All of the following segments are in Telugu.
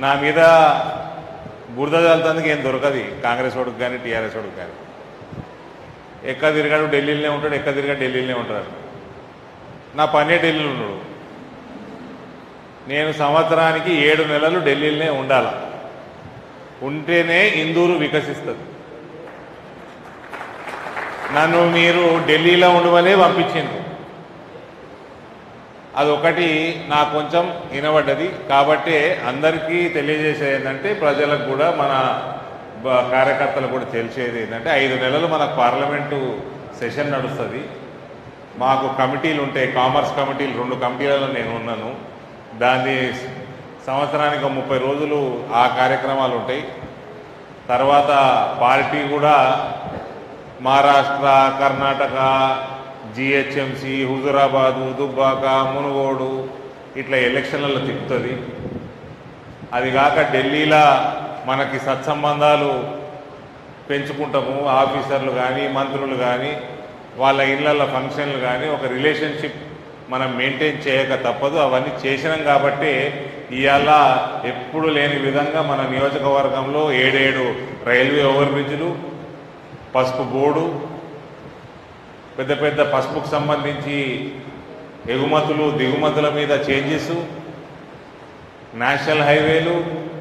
నా మీద బురద చల్లుతందుకు ఏం దొరకదు కాంగ్రెస్ వాడికి కానీ టీఆర్ఎస్ వాడికి కానీ ఎక్క తిరిగాడు ఢిల్లీలోనే ఉంటాడు ఎక్క తిరిగాడు ఢిల్లీలోనే ఉంటాడు నా పనే ఢిల్లీలో ఉన్నాడు నేను సంవత్సరానికి ఏడు నెలలు ఢిల్లీలోనే ఉండాల ఉంటేనే ఇందూరు వికసిస్తుంది నన్ను మీరు ఢిల్లీలో ఉండమనే పంపించిండ్రు అదొకటి నాకు కొంచెం వినబడ్డది కాబట్టి అందరికీ తెలియజేసేది ఏంటంటే ప్రజలకు కూడా మన బ- కార్యకర్తలకు కూడా తెలిసేది ఏంటంటే ఐదు నెలలు మనకు పార్లమెంటు సెషన్ నడుస్తుంది మాకు కమిటీలు ఉంటాయి కామర్స్ కమిటీలు రెండు కమిటీలలో నేను ఉన్నాను దాన్ని సంవత్సరానికి ఒక ముప్పై రోజులు ఆ కార్యక్రమాలు ఉంటాయి తర్వాత పార్టీ కూడా మహారాష్ట్ర కర్ణాటక జిహెచ్ఎంసి హుజురాబాదు దుబ్బాక మునుగోడు ఇట్లా ఎలక్షన్లలో తిప్పుతుంది అది కాక ఢిల్లీలో మనకి సత్సంబంధాలు పెంచుకుంటాము ఆఫీసర్లు కానీ మంత్రులు కానీ వాళ్ళ ఇళ్ళల్లో ఫంక్షన్లు కానీ ఒక రిలేషన్షిప్ మనం మెయింటైన్ చేయక తప్పదు అవన్నీ చేసినాం కాబట్టి ఇవాళ ఎప్పుడు లేని విధంగా మన నియోజకవర్గంలో ఏడేడు రైల్వే ఓవర్ బ్రిడ్జ్లు పసుపు బోర్డు పెద్ద పెద్ద పసుపుకు సంబంధించి ఎగుమతులు దిగుమతుల మీద చేంజెస్ నేషనల్ హైవేలు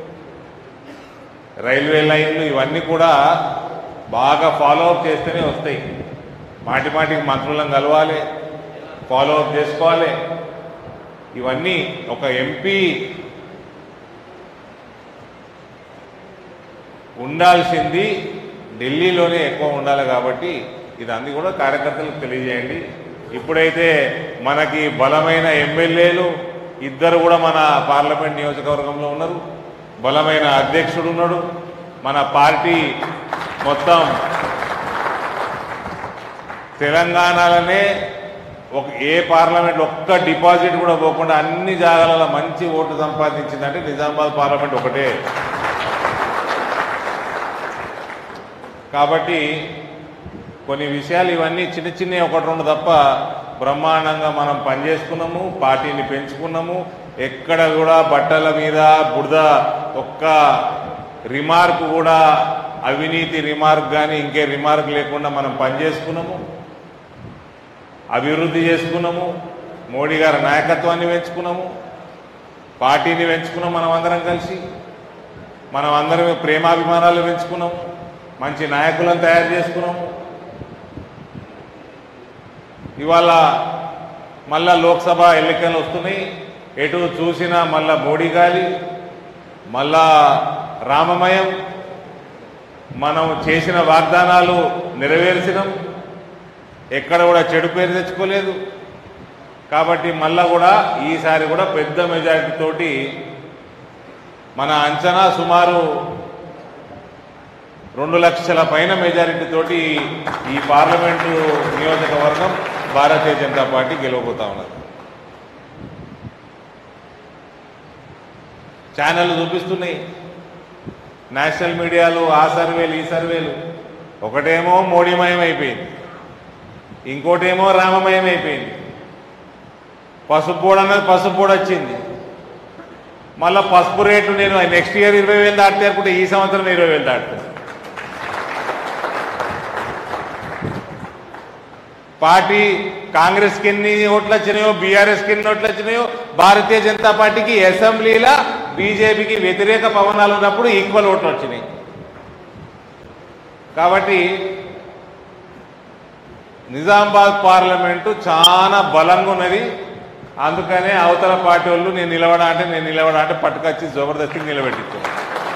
రైల్వే లైన్లు ఇవన్నీ కూడా బాగా ఫాలో అప్ చేస్తేనే వస్తాయి మాటి మాటికి మంత్రులను కలవాలి ఫాలో అప్ చేసుకోవాలి ఇవన్నీ ఒక ఎంపీ ఉండాల్సింది ఢిల్లీలోనే ఎక్కువ ఉండాలి కాబట్టి ఇదంతా కూడా కార్యకర్తలకు తెలియజేయండి ఇప్పుడైతే మనకి బలమైన ఎమ్మెల్యేలు ఇద్దరు కూడా మన పార్లమెంట్ నియోజకవర్గంలో ఉన్నారు బలమైన అధ్యక్షుడు ఉన్నాడు మన పార్టీ మొత్తం తెలంగాణలోనే ఒక ఏ పార్లమెంట్ ఒక్క డిపాజిట్ కూడా పోకుండా అన్ని జాగాలలో మంచి ఓటు సంపాదించిందంటే నిజామాబాద్ పార్లమెంట్ ఒకటే కాబట్టి కొన్ని విషయాలు ఇవన్నీ చిన్న చిన్న ఒకటి రెండు తప్ప బ్రహ్మాండంగా మనం పనిచేసుకున్నాము పార్టీని పెంచుకున్నాము ఎక్కడ కూడా బట్టల మీద బురద ఒక్క రిమార్క్ కూడా అవినీతి రిమార్క్ కానీ ఇంకే రిమార్క్ లేకుండా మనం పనిచేసుకున్నాము అభివృద్ధి చేసుకున్నాము మోడీ గారి నాయకత్వాన్ని పెంచుకున్నాము పార్టీని పెంచుకున్నాం మనం అందరం కలిసి మనం అందరం ప్రేమాభిమానాలు పెంచుకున్నాము మంచి నాయకులను తయారు చేసుకున్నాము ఇవాళ మళ్ళా లోక్సభ ఎన్నికలు వస్తున్నాయి ఎటు చూసినా మళ్ళా మోడీ గాలి మళ్ళా రామమయం మనం చేసిన వాగ్దానాలు నెరవేర్చినాం ఎక్కడ కూడా చెడు పేరు తెచ్చుకోలేదు కాబట్టి మళ్ళా కూడా ఈసారి కూడా పెద్ద మెజారిటీ తోటి మన అంచనా సుమారు రెండు లక్షల పైన మెజారిటీ తోటి ఈ పార్లమెంటు నియోజకవర్గం భారతీయ జనతా పార్టీ గెలవబోతా ఉన్నది ఛానళ్ళు చూపిస్తున్నాయి నేషనల్ మీడియాలు ఆ సర్వేలు ఈ సర్వేలు ఒకటేమో మోడీమయం అయిపోయింది ఇంకోటేమో రామమయం అయిపోయింది పసుపు బోర్డు అన్నది పసుపు బోర్డు వచ్చింది మళ్ళీ పసుపు రేటు నేను నెక్స్ట్ ఇయర్ ఇరవై వేలు దాటితే అనుకుంటే ఈ సంవత్సరం ఇరవై వేలు దాటుతుంది పార్టీ కాంగ్రెస్కి ఎన్ని ఓట్లు వచ్చినాయో బీఆర్ఎస్కి ఎన్ని ఓట్లు వచ్చినాయో భారతీయ జనతా పార్టీకి అసెంబ్లీలో బీజేపీకి వ్యతిరేక పవనాలు ఉన్నప్పుడు ఈక్వల్ ఓట్లు వచ్చినాయి కాబట్టి నిజామాబాద్ పార్లమెంటు చాలా బలంగా ఉన్నది అందుకనే అవతల పార్టీ వాళ్ళు నేను నిలవడా అంటే నేను నిలవడా అంటే పట్టుకొచ్చి జబర్దస్తికి నిలబెట్టించాను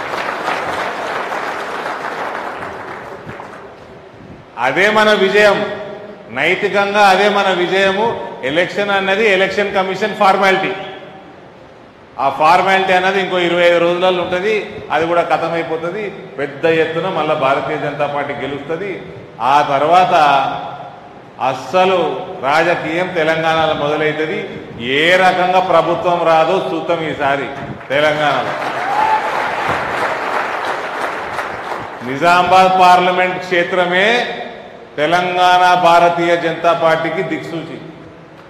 అదే మన విజయం నైతికంగా అదే మన విజయము ఎలక్షన్ అన్నది ఎలక్షన్ కమిషన్ ఫార్మాలిటీ ఆ ఫార్మాలిటీ అన్నది ఇంకో ఇరవై ఐదు రోజులలో ఉంటుంది అది కూడా ఖతమైపోతుంది పెద్ద ఎత్తున మళ్ళీ భారతీయ జనతా పార్టీ గెలుస్తుంది ఆ తర్వాత అస్సలు రాజకీయం తెలంగాణలో మొదలవుతుంది ఏ రకంగా ప్రభుత్వం రాదో చూద్దాం ఈసారి తెలంగాణలో నిజామాబాద్ పార్లమెంట్ క్షేత్రమే తెలంగాణ భారతీయ జనతా పార్టీకి దిక్సూచి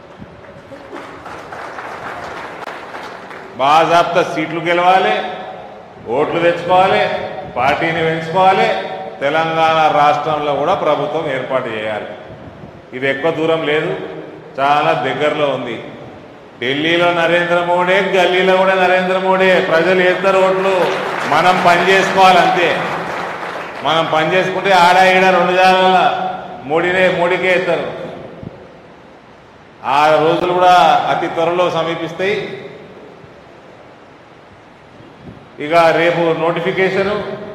బాజాబ్తా సీట్లు గెలవాలి ఓట్లు తెచ్చుకోవాలి పార్టీని పెంచుకోవాలి తెలంగాణ రాష్ట్రంలో కూడా ప్రభుత్వం ఏర్పాటు చేయాలి ఇది ఎక్కువ దూరం లేదు చాలా దగ్గరలో ఉంది ఢిల్లీలో నరేంద్ర మోడీ గల్లీలో కూడా నరేంద్ర మోడీ ప్రజలు వేస్తారు ఓట్లు మనం పని చేసుకోవాలి అంతే మనం పని చేసుకుంటే ఆడ ఈడ రెండు జాగాల మోడీనే మోడీకే వేస్తారు ఆ రోజులు కూడా అతి త్వరలో సమీపిస్తాయి ఇక రేపు నోటిఫికేషను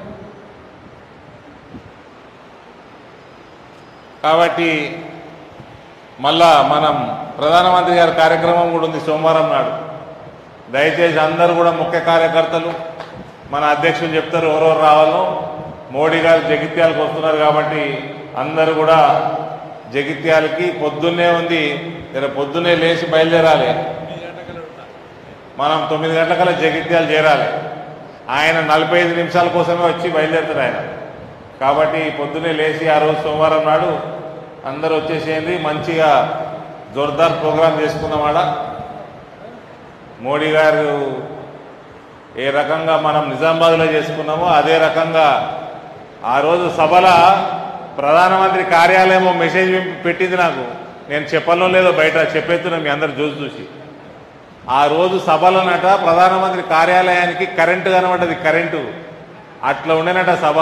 కాబట్టి మళ్ళా మనం ప్రధానమంత్రి గారి కార్యక్రమం కూడా ఉంది సోమవారం నాడు దయచేసి అందరూ కూడా ముఖ్య కార్యకర్తలు మన అధ్యక్షులు చెప్తారు ఎవరెవరు రావాలో మోడీ గారు జగిత్యాలకు వస్తున్నారు కాబట్టి అందరూ కూడా జగిత్యాలకి పొద్దున్నే ఉంది జర పొద్దున్నే లేచి బయలుదేరాలి మనం తొమ్మిది గంటలకల్లా జగిత్యాలు చేరాలి ఆయన నలభై ఐదు నిమిషాల కోసమే వచ్చి బయలుదేరుతాడు ఆయన కాబట్టి పొద్దున్నే లేచి ఆ రోజు సోమవారం నాడు అందరూ వచ్చేసేయండి మంచిగా జోర్దార్ ప్రోగ్రాం చేసుకున్నమాట మోడీ గారు ఏ రకంగా మనం నిజామాబాద్లో చేసుకున్నామో అదే రకంగా ఆ రోజు సభల ప్రధానమంత్రి కార్యాలయం ఓ మెసేజ్ పెట్టింది నాకు నేను చెప్పలో లేదో బయట చెప్పేస్తున్నా మీ అందరు చూసి చూసి ఆ రోజు సభలోనట ప్రధానమంత్రి కార్యాలయానికి కరెంటు కనబడ్డది కరెంటు అట్లా ఉండేనట సభ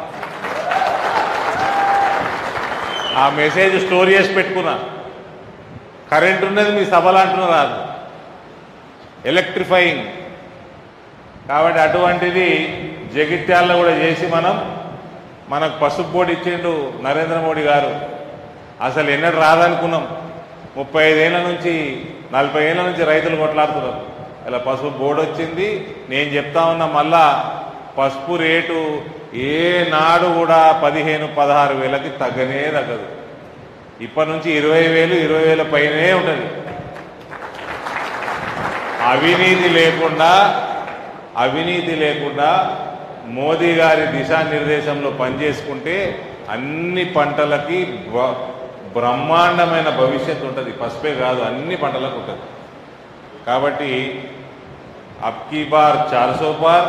ఆ మెసేజ్ స్టోర్ చేసి పెట్టుకున్నా కరెంట్ ఉన్నది మీ సభలు అంటున్నారు రాదు ఎలక్ట్రిఫైయింగ్ కాబట్టి అటువంటిది జగిత్యాల్లో కూడా చేసి మనం మనకు పసుపు బోర్డు ఇచ్చిండు నరేంద్ర మోడీ గారు అసలు ఎన్నడూ రాదనుకున్నాం ముప్పై ఐదేళ్ల నుంచి నలభై ఏళ్ళ నుంచి రైతులు కొట్లాడుతున్నారు ఇలా పసుపు బోర్డు వచ్చింది నేను చెప్తా ఉన్నా మళ్ళా పసుపు రేటు ఏ నాడు కూడా పదిహేను పదహారు వేలకి తగ్గనే తగ్గదు ఇప్పటి నుంచి ఇరవై వేలు ఇరవై వేల పైనే ఉంటుంది అవినీతి లేకుండా అవినీతి లేకుండా మోదీ గారి దిశానిర్దేశంలో పనిచేసుకుంటే అన్ని పంటలకి బ- బ్రహ్మాండమైన భవిష్యత్తు ఉంటుంది పసుపే కాదు అన్ని పంటలకు ఉంటుంది కాబట్టి అబ్కీ బార్ చార్సో బార్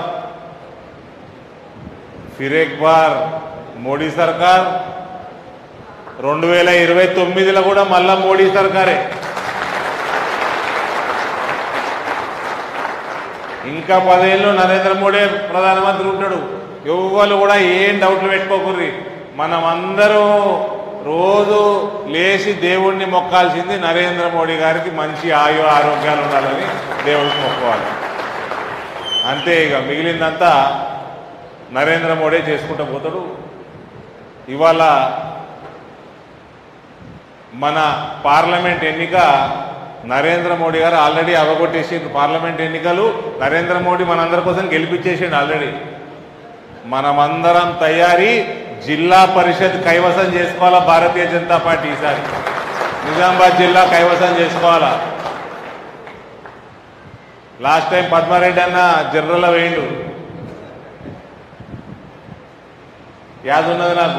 ఫిర్ ఎక్ బార్ మోడీ సర్కార్ రెండు వేల ఇరవై తొమ్మిదిలో కూడా మళ్ళా మోడీ సర్కారే ఇంకా పదేళ్ళు నరేంద్ర మోడీ ప్రధానమంత్రి ఉంటాడు ఎవ్వరు కూడా ఏం డౌట్లు పెట్టుకోకర్రి మనం అందరూ రోజు లేచి దేవుణ్ణి మొక్కాల్సింది నరేంద్ర మోడీ గారికి మంచి ఆయు ఆరోగ్యాలు ఉండాలని దేవుడికి మొక్కోవాలి అంతే ఇక మిగిలిందంతా నరేంద్ర మోడీ చేసుకుంటూ పోతాడు ఇవాళ మన పార్లమెంట్ ఎన్నిక నరేంద్ర మోడీ గారు ఆల్రెడీ అవగొట్టేసిండు పార్లమెంట్ ఎన్నికలు నరేంద్ర మోడీ మనందరి కోసం గెలిపించేసిండు ఆల్రెడీ మనమందరం తయారీ జిల్లా పరిషత్ కైవసం చేసుకోవాలా భారతీయ జనతా పార్టీ ఈసారి నిజామాబాద్ జిల్లా కైవసం చేసుకోవాలా లాస్ట్ టైం పద్మారెడ్డి అన్న జర్రలో వేయండు యాదున్నది నాకు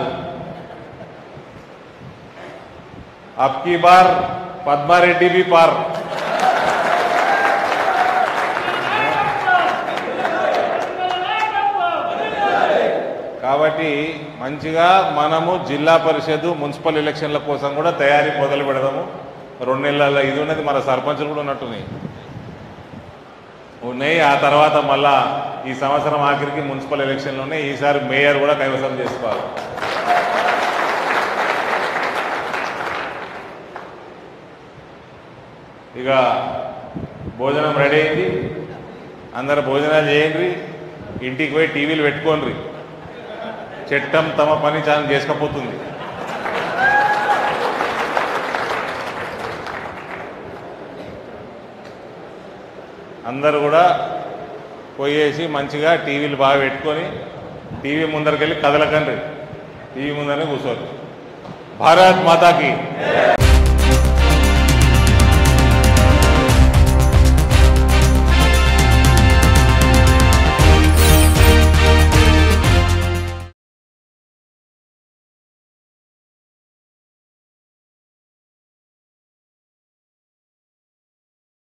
అబ్ కీ బార్ పద్మారెడ్డి బి పార్ కాబట్టి మంచిగా మనము జిల్లా పరిషత్ మున్సిపల్ ఎలక్షన్ల కోసం కూడా తయారీ మొదలు పెడదాము రెండు నెలల ఇది ఉన్నది మన సర్పంచులు కూడా ఉన్నట్టున్నాయి ఉన్నాయి ఆ తర్వాత మళ్ళా ఈ సంవత్సరం ఆఖరికి మున్సిపల్ ఎలక్షన్లు ఉన్నాయి ఈసారి మేయర్ కూడా కైవసం చేసుకోవాలి ఇక భోజనం రెడీ అయింది అందరు భోజనాలు చేయండి ఇంటికి పోయి టీవీలు పెట్టుకోండి చట్టం తమ పని చాలా చేసుకపోతుంది అందరూ కూడా పోయేసి మంచిగా టీవీలు బాగా పెట్టుకొని టీవీ ముందరకెళ్ళి కదలకండి టీవీ ముందరనే కూర్చోరు భారత్ మాతాకి